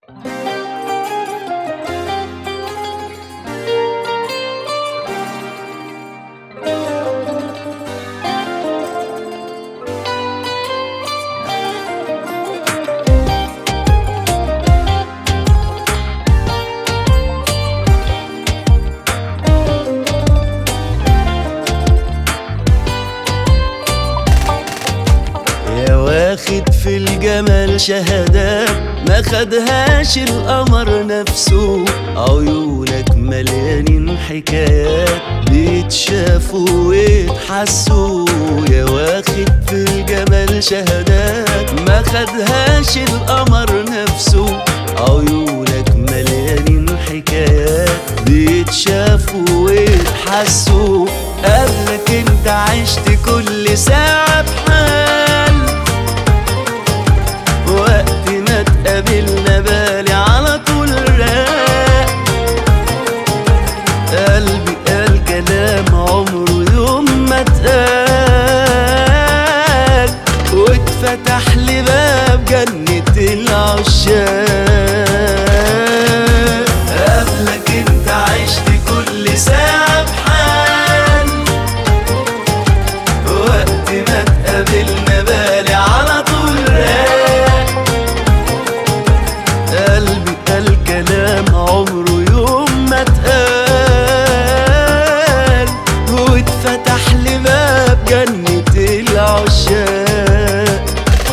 يا واخد في الجمال شهادات ما خدهاش القمر نفسه عيونك مليانين حكايات بيتشافوا ويتحسوا يا واخد في الجمال شهادات ما خدهاش القمر نفسه عيونك مليانين حكايات بيتشافوا ويتحسوا قبلك انت عشت كل ساعة بحال وقت ما تقابلنا بالي على طول راق قلبي قال كلام عمره يوم ما اتقال واتفتح لي باب جنة العشاق قبلك انت عشت كل ساعة بحال وقت ما تقابلنا بالي على طول راق قلبي قال كلام عمره يوم ما اتقال واتفتح لي باب جنة العشاق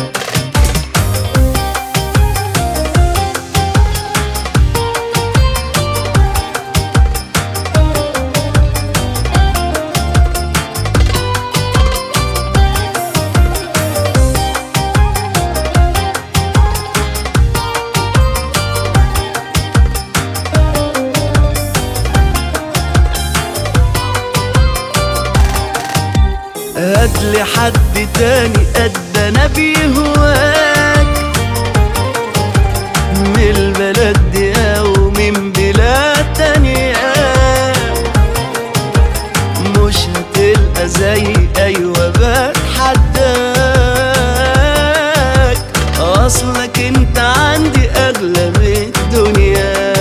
هاتلي حد تاني قد انا بيهواك من البلد دي او من بلاد تانية مش هتلقى زي ايوه بتحداك اصلك انت عندي اغلى من الدنيا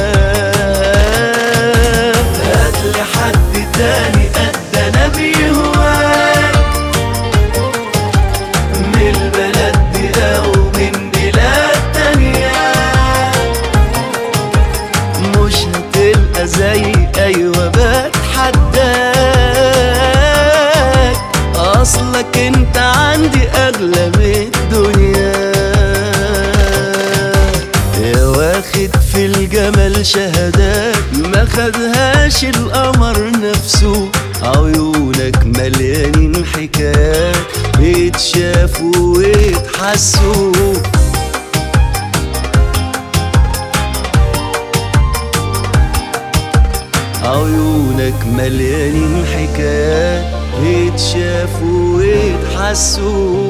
هاتلي حد تاني قد انا بيهواك من البلد دي او من بلاد تانية مش هتلقى زي ايوه بتحداك اصلك انت عندي اغلى من الدنيا يا واخد في الجمال شهادات ما خدهاش القمر نفسه عيونك مليانين حكايات بيتشافوا ويتحسوا عيونك مليانين حكايات بيتشافوا ويتحسوا